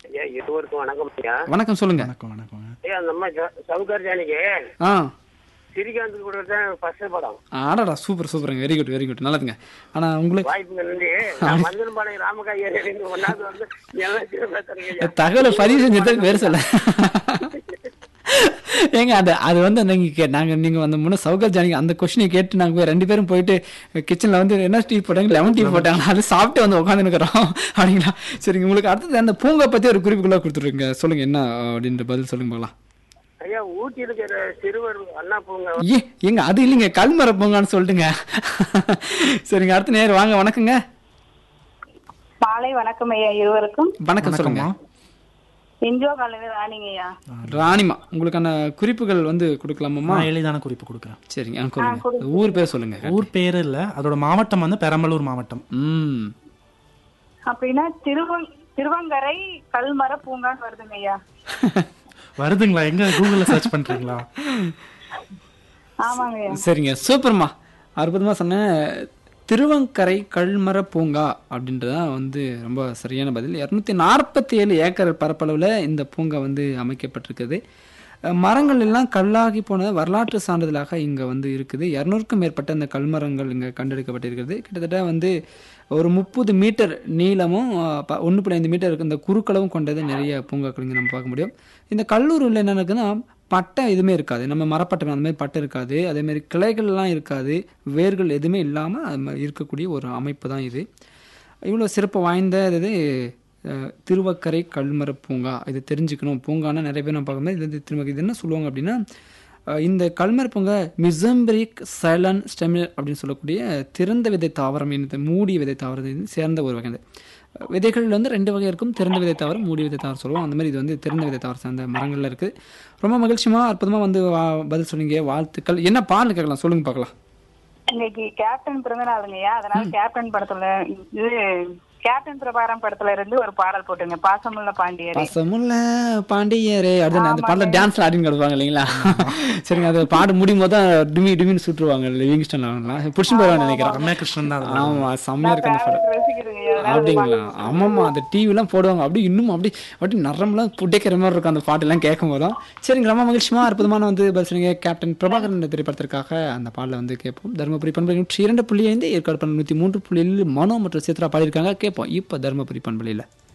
ஐயா இருவருக்கும் வணக்கம் ஐயா வணக்கம் சொல்லுங்க வணக்கம் வணக்கங்க ஐயா நம்ம சவுகர் ஜானிக்கு ஆ சிரிகாந்த் கூட தான் ஃபர்ஸ்ட் படம் ஆடாடா சூப்பர் சூப்பருங்க வெரி குட் வெரி குட் நல்லதுங்க ஆனால் உங்களுக்கு வாய்ப்புங்க நன்றி நான் மந்தனபாளையம் ராமகாய் இருந்து ஒன்னாவது வந்து எல்லாம் சிறப்பாக தருங்க ஐயா தகவலை பதிவு செஞ்சதுக்கு வேறு சொல்ல ஏங்க அது அது வந்து நீங்க கே நாங்கள் நீங்கள் வந்து முன்னே சவுகர் ஜானிக்கு அந்த கொஷினை கேட்டு நாங்கள் போய் ரெண்டு பேரும் போயிட்டு கிச்சனில் வந்து என்ன டீ போட்டாங்க லெமன் டீ போட்டாங்க அது சாப்பிட்டு வந்து உட்காந்துருக்குறோம் அப்படிங்களா சரிங்க உங்களுக்கு அடுத்தது அந்த பூங்கா பற்றி ஒரு குறிப்புக்குள்ளே கொடுத்துருங்க சொல்லுங்க என்ன அப்படின்ற பதில் சொல்லுங்க பார்க்கலாம் ஐயா ஊட்டி இருக்கிற சிறுவர் அண்ணா பூங்கா ஏ எங்க அது இல்லைங்க கல்மர பூங்கான்னு சொல்லிட்டுங்க சரிங்க அடுத்த நேரம் வாங்க வணக்கங்க மாலை வணக்கம் ஐயா இருவருக்கும் வணக்கம் சொல்லுங்க இன்ஜோ காலையில ராணிங்க ஐயா ராணிமா உங்களுக்கான குறிப்புகள் வந்து கொடுக்கலாமாம்மா நான் எளிதான குறிப்பு கொடுக்குறேன் சரிங்க ஆ, கொடுங்க ஊர் பேர் சொல்லுங்க ஊர் பேர் இல்ல அதோட மாவட்டம் வந்து பெரம்பலூர் மாவட்டம் ம் அப்படின்னா திருவங் திருவங்கரை கல்மர பூங்கான்னு வருதுங்க ஐயா வருதுங்களா எங்க கூகுள்ல சர்ச் பண்றீங்களா ஆமாங்க ஐயா சரிங்க சூப்பர்மா அற்புதமா சொன்னேன் திருவங்கரை கல்மர பூங்கா அப்படின்றதான் வந்து ரொம்ப சரியான பதில் இரநூத்தி நாற்பத்தி ஏழு ஏக்கர் பரப்பளவில் இந்த பூங்கா வந்து அமைக்கப்பட்டிருக்குது அஹ் மரங்கள் எல்லாம் கல்லாகி போன வரலாற்று சான்றிதழாக இங்கே வந்து இருக்குது இரநூறுக்கும் மேற்பட்ட இந்த கல்மரங்கள் இங்கே கண்டெடுக்கப்பட்டிருக்கிறது கிட்டத்தட்ட வந்து ஒரு முப்பது மீட்டர் நீளமும் ஒன்று புள்ளி ஐந்து மீட்டர் இருக்கு இந்த குறுக்களவும் கொண்டது நிறைய பூங்காக்கள் இங்கே நம்ம பார்க்க முடியும் இந்த கல்லூரியில் என்ன இருக்குன்னா பட்டை எதுவுமே இருக்காது நம்ம மரப்பட்டை அந்த மாதிரி பட்டை இருக்காது அதே மாதிரி கிளைகள்லாம் இருக்காது வேர்கள் எதுவுமே இல்லாமல் அது மாதிரி இருக்கக்கூடிய ஒரு அமைப்பு தான் இது இவ்வளோ சிறப்பு வாய்ந்த இது அஹ், திருவக்கரை கல்மர பூங்கா இது தெரிஞ்சுக்கணும் பூங்கானா நிறைய பேர் நம்ம பார்க்கும்போது இது வந்து திரும்ப இது என்ன சொல்லுவாங்க அப்படின்னா அஹ், இந்த கல்மர பூங்கா மிசம்பரிக் சைலன் ஸ்டெமில் அப்படின்னு சொல்லக்கூடிய திறந்த விதை தாவரம் இந்த மூடிய விதை தாவரத்தை சேர்ந்த ஒரு வகை இது. விதைகள் வந்து ரெண்டு வகை இருக்கும் திறந்த விதை தாவரம் மூடிய விதை தாவரம் சொல்லுவோம் அந்த மாதிரி இது வந்து திறந்த விதை தாவரம் சார்ந்த மரங்கள்ல இருக்குது ரொம்ப மகிழ்ச்சியமா அற்புதமா வந்து வா- பதில் சொன்னீங்க வாழ்த்துக்கள் என்ன பாடல் கேட்கலாம் சொல்லுங்க பார்க்கலாம் இன்னைக்கு கேப்டன் பிறந்த நாளுங்க ஐயா அதனால கேப்டன் படத்துல இது கேப்டன் பிரபாரம் படத்துல இருந்து ஒரு பாடல் போட்டுங்க பாசமுள்ள பாண்டியரே பசமுல்ல பாண்டியரே அப்படின்னு அந்த பாடல டான்ஸ்ல ஆடின்னு கிடப்பாங்க இல்லைங்களா சரிங்க அது பாடு முடியும் போது தான் டிமி டிமின்னு சுட்டுருவாங்க லிவிங்ஸ்டன் அவங்களாம் பிடிச்சி போயிருவாங்க நினைக்கிறேன் ரம்யா கிருஷ்ணன் தான் அது. ஆமா செம்மையா இருக்கு அந்த படம் ரசிக்கிறேங்க ஐயா அதனால அப்படிங்களா ஆமாம்மா அந்த டிவிலாம் போடுவாங்க அப்படி இன்னும் அப்படி அப்படி நரம்பெல்லாம் புடைக்கிற மாதிரி இருக்கும் அந்த பாட்டெல்லாம் கேட்கும் போதும் சரிங்க ரொம்ப மகிழ்ச்சியமா அற்புதமான வந்து பதில் சொன்னீங்க கேப்டன் பிரபாகரன் என்ற திரைப்படத்திற்காக அந்த பாடலை வந்து கேட்போம் தருமபுரி பண்பலை நூற்றி இரண்டு புள்ளி ஐந்து ஏற்காடு பண்பலை நூற்றி மூன்று புள்ளி ஏழு மனோ மற்றும் சித்ரா பாடியிருக்காங்க கேட்போம் இப்போ தருமபுரி பண்பலையில்